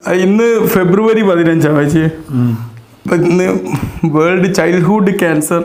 ആ, ഇന്ന് ഫെബ്രുവരി പതിനഞ്ചാണ് വായിച്ചേ ഇപ്പം ഇന്ന് world childhood cancer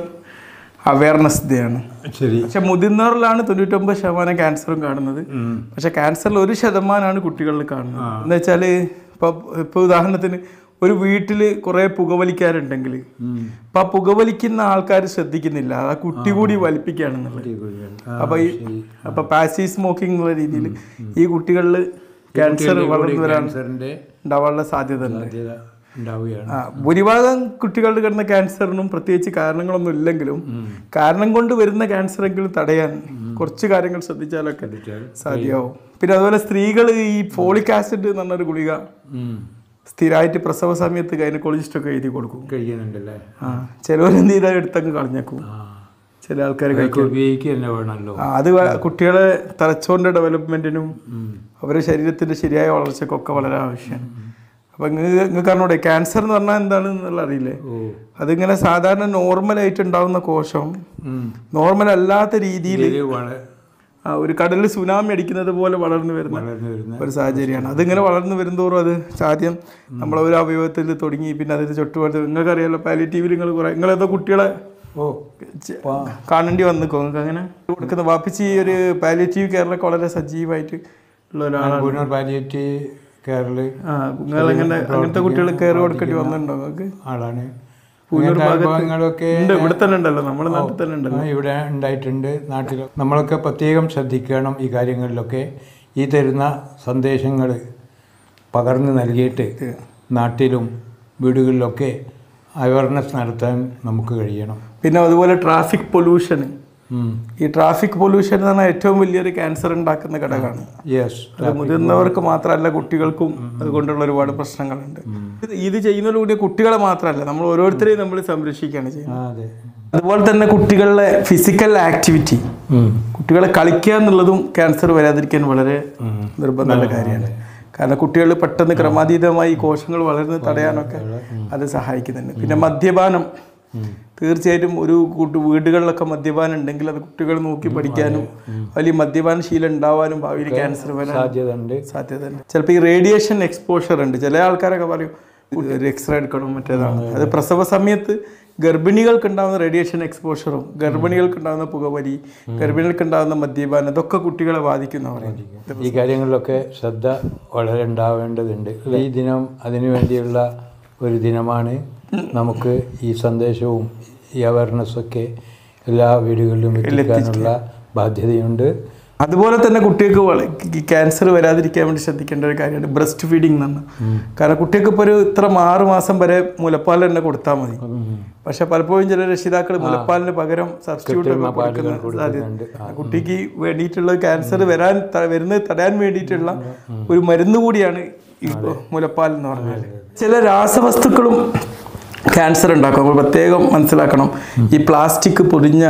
awareness day ആണ് ശരി പക്ഷെ മുതിർന്നവരിലാണ് തൊണ്ണൂറ്റൊമ്പത് ശതമാനം ക്യാൻസറും കാണുന്നത് പക്ഷെ ക്യാൻസറിൽ ഒരു ശതമാനമാണ് കുട്ടികളിൽ കാണുന്നത് എന്ന് വെച്ചാൽ ഇപ്പൊ ഇപ്പൊ ഉദാഹരണത്തിന് ഒരു വീട്ടിൽ കുറെ പുകവലിക്കാരുണ്ടെങ്കിൽ അപ്പൊ ആ പുകവലിക്കുന്ന ആൾക്കാർ ശ്രദ്ധിക്കുന്നില്ല ആ കുട്ടി കൂടി വലിപ്പിക്കുകയാണെന്നുള്ളത് അപ്പൊ ഈ അപ്പൊ പാസീവ് സ്മോക്കിംഗ് എന്നുള്ള രീതിയിൽ ഈ കുട്ടികളിൽ ക്യാൻസർ വളർന്നു വരാൻ ക്യാൻസറിന്റെ ഉണ്ടാവാനുള്ള സാധ്യത ഉണ്ട് സാധ്യത ഉണ്ടാവുകയാണ് ആ ഭൂരിഭാഗം കുട്ടികളുടെ കിടന്ന ക്യാൻസറിനും പ്രത്യേകിച്ച് കാരണങ്ങളൊന്നും ഇല്ലെങ്കിലും കാരണം കൊണ്ട് വരുന്ന ക്യാൻസർ എങ്കിലും തടയാൻ കുറച്ച് കാര്യങ്ങൾ ശ്രദ്ധിച്ചാലൊക്കെ സാധ്യമാവും പിന്നെ അതുപോലെ സ്ത്രീകൾ ഈ ഫോളിക് ആസിഡ് എന്ന് പറഞ്ഞൊരു ഗുളിക ഉം. സ്ഥിരമായിട്ട് പ്രസവ സമയത്ത് ഗൈനക്കോളജിസ്റ്റ് ഒക്കെ എഴുതി കൊടുക്കും കഴിയുന്നുണ്ടല്ലേ ആ ചിലവരെന്ത് ചെയ്താൽ എടുത്തങ്ങ് കളഞ്ഞേക്കും ആ ചില ആൾക്കാർ അതൊക്കെ ഉപയോഗിക്കുക തന്നെ വേണമല്ലോ ആ, അത് വ- കുട്ടികളെ തലച്ചോറിന്റെ ഡെവലപ്മെന്റിനും അവരുടെ ശരീരത്തിന്റെ ശരിയായ വളർച്ചയ്ക്കൊക്കെ വളരെ ആവശ്യമാണ് അപ്പൊ നിങ്ങൾക്ക് അറിഞ്ഞൂടെ ക്യാൻസർ എന്ന് പറഞ്ഞാൽ എന്താണ് എന്നുള്ള അറിയില്ലേ ഓ അതിങ്ങനെ സാധാരണ നോർമലായിട്ട് ഉണ്ടാവുന്ന കോശം ഉം. നോർമൽ അല്ലാത്ത രീതിയിൽ ഇത് വള- ഒരു കടലിൽ സുനാമി അടിക്കുന്നത് പോലെ വളർന്നു വരുന്ന വളർന്നു വരുന്ന ഒരു സാഹചര്യമാണ് അതിങ്ങനെ വളർന്നു വരുന്തോറും അത് ആദ്യം നമ്മളെ ഒരു അവയവത്തിൽ തുടങ്ങി പിന്നെ അതിന് ചുറ്റുപാട് നിങ്ങൾക്ക് അറിയാലോ പാലിറ്റീവിൽ നിങ്ങൾ കുറെ നിങ്ങളേതോ കുട്ടികളെ ഓ ചെ- കാണേണ്ടി വന്നിക്കോ നിങ്ങൾക്ക് അങ്ങനെ കൊടുക്കുന്ന വാപ്പിച്ച് ഈ ഒരു പാലിറ്റീവ് കെയറിലൊക്കെ വളരെ സജീവമായിട്ട് ഉള്ള ഒരാളാണ് പൂനൂർ പാലിയേറ്റീവ് കെയറിൽ ആ നിങ്ങൾ അങ്ങനെ അങ്ങനത്തെ കുട്ടികൾ കെയർ കൊടുക്കേണ്ടി വന്നിട്ടുണ്ടോ നിങ്ങൾക്ക് ആളാണ് പൂനൂർ അങ്ങനത്തെ ഭാഗത്ത് അനുഭവങ്ങളൊക്കെ ഉണ്ട് ഇവിടെ തന്നെ ഉണ്ടല്ലോ നമ്മുടെ നാട്ടിൽ തന്നെ ഉണ്ടല്ലോ ആ, ഇവിടെ ഉണ്ടായിട്ടുണ്ട് നാട്ടിൽ നമ്മളൊക്കെ പ്രത്യേകം ശ്രദ്ധിക്കണം ഈ കാര്യങ്ങളിലൊക്കെ ഈ തരുന്ന സന്ദേശങ്ങൾ പകർന്നു നൽകിയിട്ട് നാട്ടിലും വീടുകളിലൊക്കെ അവയർനെസ് നടത്താൻ നമുക്ക് കഴിയണം പിന്നെ അതുപോലെ ട്രാഫിക് പൊല്യൂഷൻ ഉം. ഈ ട്രാഫിക് പൊല്യൂഷൻ എന്ന് പറഞ്ഞാൽ ഏറ്റവും വലിയൊരു ക്യാൻസർ ഉണ്ടാക്കുന്ന ഘടകമാണ് യെസ് അത് മുതിർന്നവർക്ക് മാത്രമല്ല കുട്ടികൾക്കും അതുകൊണ്ടുള്ള ഒരുപാട് പ്രശ്നങ്ങളുണ്ട് ഇത് ഇത് ചെയ്യുന്നതിലൂടെ കുട്ടികളെ മാത്രമല്ല നമ്മൾ ഓരോരുത്തരെയും നമ്മൾ സംരക്ഷിക്കുകയാണ് ചെയ്യുന്നത് ആ, അതെ അതുപോലെ തന്നെ കുട്ടികളുടെ ഫിസിക്കൽ ആക്ടിവിറ്റി ഉം. കുട്ടികളെ കളിക്കുക എന്നുള്ളതും ക്യാൻസർ വരാതിരിക്കാൻ വളരെ നിർബന്ധമുള്ള കാര്യമാണ് കാരണം കുട്ടികൾ പെട്ടെന്ന് ക്രമാതീതമായി ഈ കോശങ്ങൾ വളർന്ന് തടയാനൊക്കെ അത് സഹായിക്കുന്നുണ്ട് പിന്നെ മദ്യപാനം തീർച്ചയായിട്ടും ഒരു കൂട്ട് വീടുകളിലൊക്കെ മദ്യപാനം ഉണ്ടെങ്കിൽ അത് കുട്ടികൾ നോക്കി പഠിക്കാനും വലിയ മദ്യപാന ശീലം ഉണ്ടാവാനും ഭാവിയിൽ ക്യാൻസർ വരാൻ സാധ്യത ഉണ്ട് സാധ്യതയുണ്ട് ചിലപ്പോൾ ഈ റേഡിയേഷൻ എക്സ്പോഷർ ഉണ്ട് ചില ആൾക്കാരൊക്കെ പറയും ഒരു എക്സ്റേ എടുക്കണം മറ്റേതാണ് അത് പ്രസവ സമയത്ത് ഗർഭിണികൾക്ക് ഉണ്ടാകുന്ന റേഡിയേഷൻ എക്സ്പോഷറും ഗർഭിണികൾക്ക് ഉണ്ടാകുന്ന പുകവലി ഗർഭിണികൾക്ക് ഉണ്ടാകുന്ന മദ്യപാനം ഇതൊക്കെ കുട്ടികളെ ബാധിക്കുന്ന പറയുന്നത് ഈ കാര്യങ്ങളിലൊക്കെ ശ്രദ്ധ വളരെ ഉണ്ടാവേണ്ടതുണ്ട് ഈ ദിനം അതിനു വേണ്ടിയുള്ള ഒരു ദിനമാണ് നമുക്ക് ഈ സന്ദേശവും ഈ അവയർനെസ്സൊക്കെ എല്ലാ വീടുകളിലും എത്തിക്കാനുള്ള ബാധ്യതയുണ്ട് അതുപോലെ തന്നെ കുട്ടികൾക്ക് വള- ഈ ക്യാൻസർ വരാതിരിക്കാൻ വേണ്ടി ശ്രദ്ധിക്കേണ്ട ഒരു കാര്യമാണ് ബ്രസ്റ്റ് ഫീഡിംഗ് എന്നാണ് കാരണം കുട്ടികൾക്ക് ഇപ്പോൾ ഒരു ഇത്ര ആറ് മാസം വരെ മുലപ്പാൽ തന്നെ കൊടുത്താൽ മതി പക്ഷെ പലപ്പോഴും ചില രക്ഷിതാക്കൾ മുലപ്പാലിന് പകരം സബ്സ്റ്റിറ്റ്യൂട്ട് ഒക്കെ കൊടുക്കുന്ന സാധ്യത കുട്ടിക്ക് വേണ്ടിയിട്ടുള്ള ക്യാൻസർ വരാൻ ത- വരുന്നത് തടയാൻ വേണ്ടിയിട്ടുള്ള ഒരു മരുന്ന് കൂടിയാണ് ഈ മുലപ്പാൽ എന്ന് പറഞ്ഞാൽ ചില രാസവസ്തുക്കളും ക്യാൻസർ ഉണ്ടാക്കും നമ്മൾ പ്രത്യേകം മനസ്സിലാക്കണം ഈ പ്ലാസ്റ്റിക് പൊതിഞ്ഞ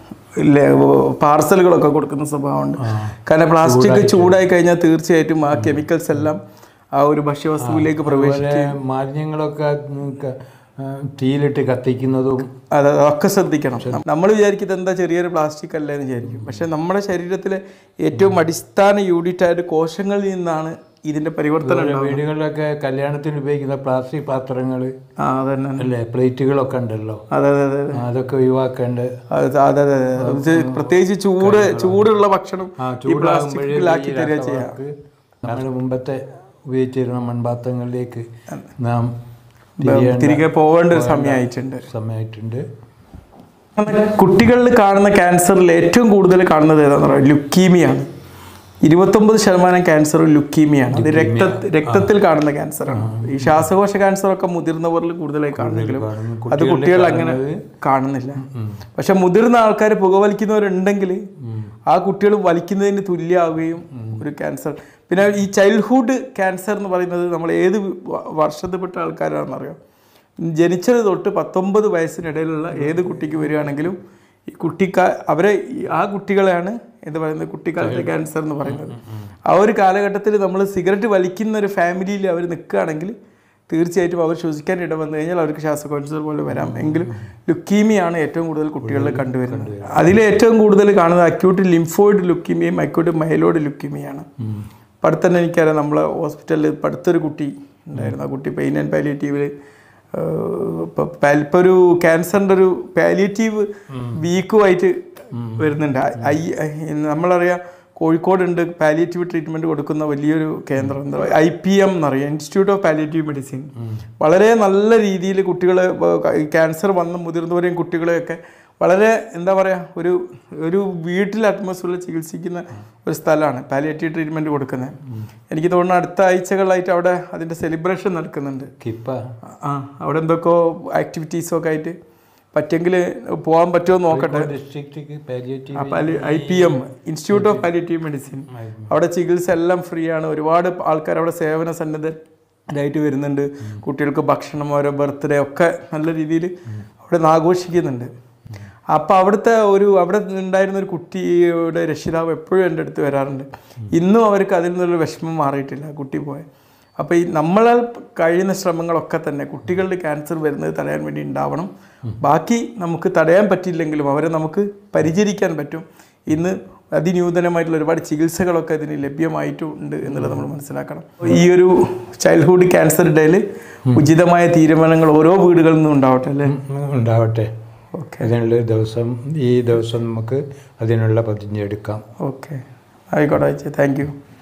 പാർസലുകളൊക്കെ കൊടുക്കുന്ന സ്വഭാവമുണ്ട് കാരണം പ്ലാസ്റ്റിക് ചൂടായി കഴിഞ്ഞാൽ തീർച്ചയായിട്ടും ആ കെമിക്കൽസ് എല്ലാം ആ ഒരു ഭക്ഷ്യവസ്തുവിലേക്ക് പ്രവേശിക്കും അതുപോലെ മാലിന്യങ്ങളൊക്കെ ഉം, ക- ആ, തീയിലിട്ട് കത്തിക്കുന്നതും അത് അതൊക്കെ ശ്രദ്ധിക്കണം നമ്മൾ വിചാരിക്കുന്നത് എന്താ ചെറിയൊരു പ്ലാസ്റ്റിക് അല്ലേ എന്ന് വിചാരിക്കും പക്ഷെ നമ്മുടെ ശരീരത്തിലെ ഏറ്റവും അടിസ്ഥാന യൂണിറ്റ് ആയ കോശങ്ങളിൽ നിന്നാണ് ഇതിന്റെ പരിവർത്തനം ഉണ്ടാവുന്നത്. വീടുകളിലൊക്കെ കല്യാണത്തിന് ഉപയോഗിക്കുന്ന പ്ലാസ്റ്റിക് പാത്രങ്ങൾ ആ അതന്നെ അല്ലേ പ്ലേറ്റുകളൊക്കെ ഉണ്ടല്ലോ അതെ അതെ അതെ അതെ. ആ, അതൊക്കെ ഒഴിവാക്കേണ്ട അത് അതെ അതെ അതെ. ഇത് പ്രത്യേകിച്ച് ചൂട് ചൂടുള്ള ഭക്ഷണം ആ ഈ ചൂടാകുമ്പോഴേ പ്ലാസ്റ്റിക്കിലാക്കി തരിക ചെയ്യാം നമ്മൾ മുമ്പത്തെ ഉപയോഗിച്ചിരുന്ന മൺപാത്രങ്ങളിലേക്ക് നാം തിരികെ പോകേണ്ട ഒരു സമയമായിട്ടുണ്ട് സമയമായിട്ടുണ്ട് കുട്ടികളിൽ കാണുന്ന ക്യാൻസറിൽ ഏറ്റവും കൂടുതൽ കാണുന്നത് ഏതാണെന്ന് പറയുക ലുക്കീമിയാണ് ഇരുപത്തൊമ്പത് ശതമാനം ക്യാൻസറും ലുക്കീമിയാണ് അത് രക്ത രക്തത്തിൽ കാണുന്ന ക്യാൻസറാണ് ഈ ശ്വാസകോശ ക്യാൻസറൊക്കെ മുതിർന്നവരിൽ കൂടുതലായി കാണുന്നെങ്കിലും അത് കുട്ടികൾ അങ്ങനെ കാണുന്നില്ല പക്ഷെ മുതിർന്ന ആൾക്കാർ പുകവലിക്കുന്നവരുണ്ടെങ്കിൽ ആ കുട്ടികൾ വലിക്കുന്നതിന് തുല്യമാവുകയും ഒരു ക്യാൻസർ പിന്നെ ഈ ചൈൽഡ്ഹുഡ് ക്യാൻസർ എന്ന് പറയുന്നത് നമ്മൾ ഏത് വ- വർഷത്തിൽപ്പെട്ട ആൾക്കാരാണെന്നറിയാം ജനിച്ചത് തൊട്ട് പത്തൊമ്പത് വയസ്സിനിടയിലുള്ള ഏത് കുട്ടിക്ക് വരികയാണെങ്കിലും ഈ കുട്ടിക്കാ അവരെ ഈ- ആ കുട്ടികളെയാണ് എന്താ പറയുന്നത് കുട്ടിക്കാലത്തെ ക്യാൻസർ എന്ന് പറയുന്നത് ആ ഒരു കാലഘട്ടത്തിൽ നമ്മൾ സിഗരറ്റ് വലിക്കുന്ന ഒരു ഫാമിലിയിൽ അവർ നിൽക്കുകയാണെങ്കിൽ തീർച്ചയായിട്ടും അവർ ശ്വസിക്കാൻ ഇട വന്നു കഴിഞ്ഞാൽ അവർക്ക് ശ്വാസകോശ പോലെ വരാം എങ്കിലും ലുക്കീമിയാണ് ഏറ്റവും കൂടുതൽ കുട്ടികളിൽ കണ്ടുവരുന്നത് അതിൽ ഏറ്റവും കൂടുതൽ കാണുന്നത് അക്യൂട്ട് ലിംഫോയിഡ് ലുക്കീമിയയും അക്യൂട്ട് മൈലോയിഡ് ലുക്കീമിയാണ് ഇപ്പം അടുത്ത് തന്നെ എനിക്കറിയാം നമ്മളെ ഹോസ്പിറ്റലിൽ ഇപ്പം അടുത്തൊരു കുട്ടി ഉണ്ടായിരുന്നു ആ കുട്ടി പെയിൻ ആൻഡ് പാലിയേറ്റീവിൽ ഇപ്പോൾ ഇപ്പോൾ ഒരു ക്യാൻസറിൻ്റെ ഒരു പാലിയേറ്റീവ് വീക്കുമായിട്ട് വരുന്നുണ്ട് ഐ ഐ- നമ്മളറിയാം കോഴിക്കോടുണ്ട് പാലിയേറ്റീവ് ട്രീറ്റ്മെൻറ്റ് കൊടുക്കുന്ന വലിയൊരു കേന്ദ്രം എന്താ ഐ പി എം എന്നറിയാം ഇൻസ്റ്റിറ്റ്യൂട്ട് ഓഫ് പാലിയേറ്റീവ് മെഡിസിൻ വളരെ നല്ല രീതിയിൽ കുട്ടികളെ ക്യാൻസർ വന്ന മുതിർന്നവരെയും കുട്ടികളെയൊക്കെ വളരെ എന്താ പറയുക ഒരു ഒരു വീട്ടിൽ അറ്റ്മോസ്ഫിയറിൽ ചികിത്സിക്കുന്ന ഒരു സ്ഥലമാണ് പാലിയേറ്റീവ് ട്രീറ്റ്മെൻറ്റ് കൊടുക്കുന്നത് എനിക്ക് തോന്നുന്നു അടുത്ത ആഴ്ചകളായിട്ട് അവിടെ അതിൻ്റെ സെലിബ്രേഷൻ നടക്കുന്നുണ്ട് കിപ്പ ആ അവിടെ എന്തൊക്കെയോ ആക്ടിവിറ്റീസൊക്കെ ആയിട്ട് പറ്റെങ്കിൽ പോകാൻ പറ്റുമോ എന്ന് നോക്കട്ടെ district palliative I P M institute of palliative medicine അവിടെ ചികിത്സ എല്ലാം ഫ്രീ ആണ് ഒരുപാട് ആൾക്കാർ അവിടെ സേവന സന്നദ്ധരായിട്ട് വരുന്നുണ്ട് കുട്ടികൾക്ക് ഭക്ഷണം ഓരോ ബർത്ത്ഡേ ഒക്കെ നല്ല രീതിയിൽ അവിടെ നിന്ന് ആഘോഷിക്കുന്നുണ്ട് അപ്പോൾ അവിടുത്തെ ഒരു അവിടെ ഉണ്ടായിരുന്ന ഒരു കുട്ടിയുടെ രക്ഷിതാവ് എപ്പോഴും എൻ്റെ അടുത്ത് വരാറുണ്ട് ഇന്നും അവർക്ക് അതിൽ നിന്നുള്ള വിഷമം മാറിയിട്ടില്ല ആ കുട്ടി പോയ അപ്പോൾ ഈ നമ്മളാൽ കഴിയുന്ന ശ്രമങ്ങളൊക്കെ തന്നെ കുട്ടികളുടെ ക്യാൻസർ വരുന്നത് തടയാൻ വേണ്ടി ഉണ്ടാവണം ബാക്കി നമുക്ക് തടയാൻ പറ്റില്ലെങ്കിലും അവരെ നമുക്ക് പരിചരിക്കാൻ പറ്റും ഇന്ന് അതിനൂതനമായിട്ടുള്ള ഒരുപാട് ചികിത്സകളൊക്കെ ഇതിന് ലഭ്യമായിട്ടുണ്ട് എന്നുള്ളത് നമ്മൾ മനസ്സിലാക്കണം ഈ ഒരു ചൈൽഡ്ഹുഡ് ക്യാൻസർ ഡേയിൽ ഉചിതമായ തീരുമാനങ്ങൾ ഓരോ വീടുകളിൽ നിന്നും ഉണ്ടാവട്ടെ അല്ലേ ഉണ്ടാവട്ടെ ഓക്കെ അതിനുള്ള ദിവസം ഈ ദിവസം നമുക്ക് അതിനുള്ള പ്രതിജ്ഞ എടുക്കാം ഓക്കെ ആയിക്കോട്ടെ താങ്ക് യു